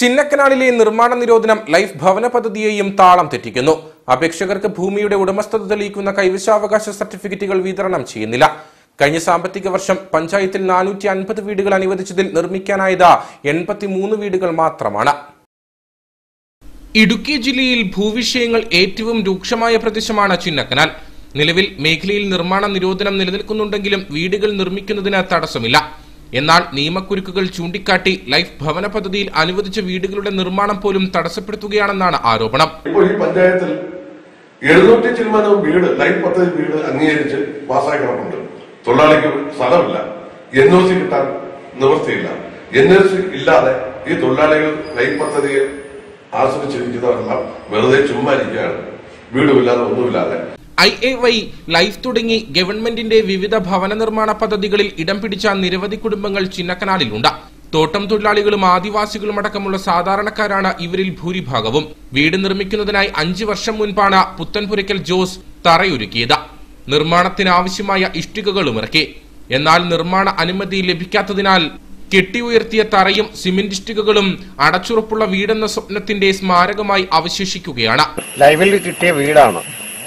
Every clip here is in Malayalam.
ചിന്നക്കനാലിലെ നിർമ്മാണ നിരോധനം ലൈഫ് ഭവന പദ്ധതിയെയും താളം തെറ്റിക്കുന്നു അപേക്ഷകർക്ക് ഭൂമിയുടെ ഉടമസ്ഥത തെളിയിക്കുന്ന കൈവശാവകാശ സർട്ടിഫിക്കറ്റുകൾ വിതരണം ചെയ്യുന്നില്ല കഴിഞ്ഞ സാമ്പത്തിക വർഷം പഞ്ചായത്തിൽ നാനൂറ്റി അൻപത് വീടുകൾ അനുവദിച്ചതിൽ നിർമ്മിക്കാനായത് എൺപത്തിമൂന്ന് വീടുകൾ മാത്രമാണ് ഇടുക്കി ജില്ലയിൽ ഭൂവിഷയങ്ങൾ ഏറ്റവും രൂക്ഷമായ പ്രദേശമാണ് ചിന്നക്കനാൽ നിലവിൽ മേഖലയിൽ നിർമ്മാണ നിരോധനം നിലനിൽക്കുന്നുണ്ടെങ്കിലും വീടുകൾ നിർമ്മിക്കുന്നതിന് തടസ്സമില്ല എന്നാൽ നിയമക്കുരുക്കുകൾ ചൂണ്ടിക്കാട്ടി ലൈഫ് ഭവന പദ്ധതിയിൽ അനുവദിച്ച വീടുകളുടെ നിർമ്മാണം പോലും തടസ്സപ്പെടുത്തുകയാണെന്നാണ് ആരോപണം ഇപ്പോൾ ഈ പഞ്ചായത്തിൽ എഴുന്നൂറ്റി ചില്ലുമാനം വീട് ലൈഫ് പദ്ധതി വീട് അംഗീകരിച്ച് പാസ്സായി കിടപ്പുണ്ട് തൊഴിലാളിക്ക് സ്ഥലമില്ല എൻ ഒ സി കിട്ടാൻ നിവൃത്തിയില്ല എൻ ഒ സി ഇല്ലാതെ ഈ തൊഴിലാളികൾ ലൈഫ് പദ്ധതിയെ ആശ്രയിച്ചിരിക്കുന്നവരെല്ലാം വെറുതെ ചുമ്മാ ഇരിക്കുകയാണ് വീടുമില്ലാതെ ഒന്നുമില്ലാതെ ഐ എ വൈ ലൈഫ് തുടങ്ങി ഗവൺമെന്റിന്റെ വിവിധ ഭവന നിർമ്മാണ പദ്ധതികളിൽ ഇടം പിടിച്ച നിരവധി കുടുംബങ്ങൾ ചിന്നക്കനാലിലുണ്ട് തോട്ടം തൊഴിലാളികളും ആദിവാസികളും അടക്കമുള്ള സാധാരണക്കാരാണ് ഇവരിൽ ഭൂരിഭാഗവും വീട് നിർമ്മിക്കുന്നതിനായി അഞ്ചു വർഷം മുൻപാണ് പുത്തൻപുരയ്ക്കൽ ജോസ് തറയൊരുക്കിയത് നിർമ്മാണത്തിന് ആവശ്യമായ ഇഷ്ടികകളും ഇറക്കി എന്നാൽ നിർമ്മാണ അനുമതി ലഭിക്കാത്തതിനാൽ കെട്ടിയുയർത്തിയ തറയും സിമന്റ് ഇഷ്ടികകളും അടച്ചുറപ്പുള്ള വീടെന്ന സ്വപ്നത്തിന്റെ സ്മാരകമായി അവശേഷിക്കുകയാണ് ലൈവിൽ കിട്ടിയ വീടാണ്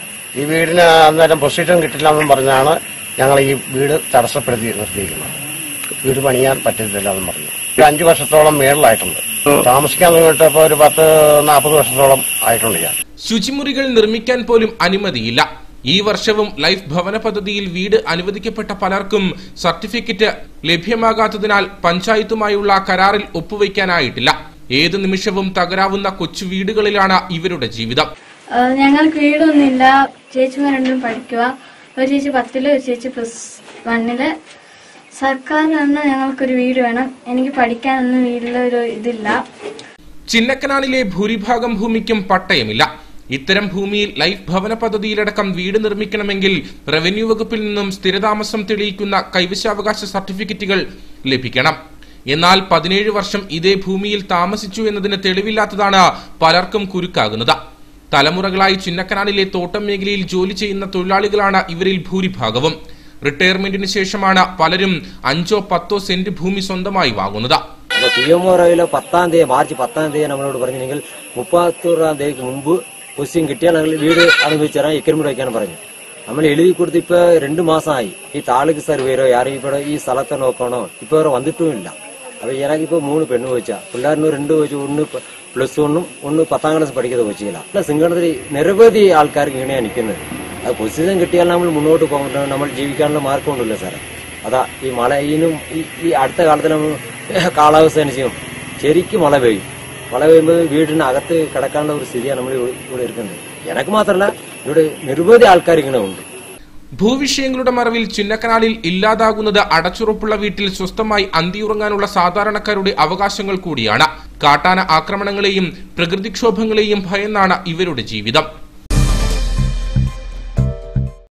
ഈ വീടിന് അന്നേരം പൊസിഷൻ കിട്ടില്ല എന്നും പറഞ്ഞാണ് ഞങ്ങൾ ഈ വീട് തടസ്സപ്പെടുത്തി നിർത്തിയിരിക്കുന്നത് വീട് പണിയാൻ പറ്റത്തില്ല എന്നും പറഞ്ഞു ഒരു അഞ്ചു വർഷത്തോളം മേളിലായിട്ടുണ്ട് താമസിക്കാൻ തുടങ്ങിയിട്ട് ഇപ്പോൾ ഒരു പത്ത് നാൽപ്പത് വർഷത്തോളം ആയിട്ടുണ്ട് ഞാൻ ശുചിമുറികൾ നിർമ്മിക്കാൻ പോലും അനുമതിയില്ല ഈ വർഷവും ലൈഫ് ഭവന പദ്ധതിയിൽ വീട് അനുവദിക്കപ്പെട്ട പലർക്കും സർട്ടിഫിക്കറ്റ് ലഭ്യമാകാത്തതിനാൽ പഞ്ചായത്തുമായുള്ള കരാറിൽ ഒപ്പുവയ്ക്കാനായിട്ടില്ല ഏതു നിമിഷവും തകരാവുന്ന കൊച്ചു വീടുകളിലാണ് ഇവരുടെ ജീവിതം ആ, ഞങ്ങൾക്ക് വീടൊന്നുമില്ല ചേച്ചിമാർ രണ്ടും പഠിക്കുക ഒരു ചേച്ചി പത്തില് ഒരു ചേച്ചി പ്ലസ് വണ്ണില് സർക്കാരിൽ നിന്ന് ഞങ്ങൾക്കൊരു വീട് വേണം എനിക്ക് പഠിക്കാനൊന്നും വീട്ടിൽ ഒരു ഇതില്ല ചിന്നക്കനാലിലെ ഭൂരിഭാഗം ഭൂമിക്കും പട്ടയമില്ല ഇത്തരം ഭൂമിയിൽ ലൈഫ് ഭവന പദ്ധതിയിലടക്കം വീട് നിർമ്മിക്കണമെങ്കിൽ റവന്യൂ വകുപ്പിൽ നിന്നും സ്ഥിരതാമസം തെളിയിക്കുന്ന കൈവശാവകാശ സർട്ടിഫിക്കറ്റുകൾ ലഭിക്കണം എന്നാൽ പതിനേഴ് വർഷം ഇതേ ഭൂമിയിൽ താമസിച്ചു എന്നതിന് തെളിവില്ലാത്തതാണ് പലർക്കും കുരുക്കാകുന്നത് തലമുറകളായി ചിന്നക്കനാലിലെ തോട്ടം മേഖലയിൽ ജോലി ചെയ്യുന്ന തൊഴിലാളികളാണ് ഇവരിൽ ഭൂരിഭാഗവും റിട്ടയർമെന്റിന് ശേഷമാണ് പലരും അഞ്ചോ പത്തോ സെന്റ് ഭൂമി സ്വന്തമായി വാങ്ങുന്നത് അപ്പോൾ പി എം ഒയില് പത്താം തീയതി മാർച്ച് പത്താം തീയതി നമ്മളോട് പറഞ്ഞു നിങ്ങൾ മുപ്പത്തൊറാം തീയതിക്ക് മുമ്പ് പൊസിഷൻ കിട്ടിയാൽ ഞങ്ങൾ വീട് അനുഭവിച്ചു തരാം എക്കരമുടി വയ്ക്കാൻ പറഞ്ഞു നമ്മൾ എഴുതി കൊടുത്ത് ഇപ്പൊ രണ്ട് മാസമായി ഈ താലൂക്ക് സർവേരോ ആരെയും ഇവിടെ ഈ സ്ഥലത്തെ നോക്കണോ ഇപ്പൊ ഇവിടെ വന്നിട്ടുമില്ല അപ്പൊ എനിക്കിപ്പോ മൂന്ന് പെണ്ണ് വെച്ചാ പിള്ളേരിന് രണ്ട് വെച്ചു ഒന്ന് പ്ലസ് വണ്ണും ഒന്ന് പത്താം ക്ലാസ് പഠിക്കുന്നത് വെച്ചില്ല അല്ല സിംഗണത്തിൽ നിരവധി ആൾക്കാർക്ക് ഇങ്ങനെയാണ് നിൽക്കുന്നത് അത് പൊസിഷൻ കിട്ടിയാൽ നമ്മൾ മുന്നോട്ട് പോകണ്ട നമ്മൾ ജീവിക്കാനുള്ള മാർഗമുണ്ടല്ലോ സാറേ അതാ ഈ മഴ ഈനും ഈ ഈ അടുത്ത കാലത്ത് നമ്മൾ കാലാവസ്ഥ അനുസരിച്ചും ശരിക്കും മഴ പെയ്യും മഴ പെയ്യുമ്പോൾ വീടിന് അകത്ത് കിടക്കാനുള്ള ഒരു സ്ഥിതിയാണ് നമ്മൾ ഇവിടെ ഇവിടെ ഇരിക്കുന്നത് എനക്ക് മാത്രമല്ല ഇവിടെ നിരവധി ആൾക്കാർ ഇങ്ങനെ ഉണ്ട് ഭൂവിഷയങ്ങളുടെ മറവിൽ ചിന്നക്കനാലിൽ ഇല്ലാതാകുന്നത് അടച്ചുറപ്പുള്ള വീട്ടിൽ സ്വസ്ഥമായി അന്തിയുറങ്ങാനുള്ള സാധാരണക്കാരുടെ അവകാശങ്ങൾ കൂടിയാണ് കാട്ടാന ആക്രമണങ്ങളെയും പ്രകൃതിക്ഷോഭങ്ങളെയും ഭയന്നാണ് ഇവരുടെ ജീവിതം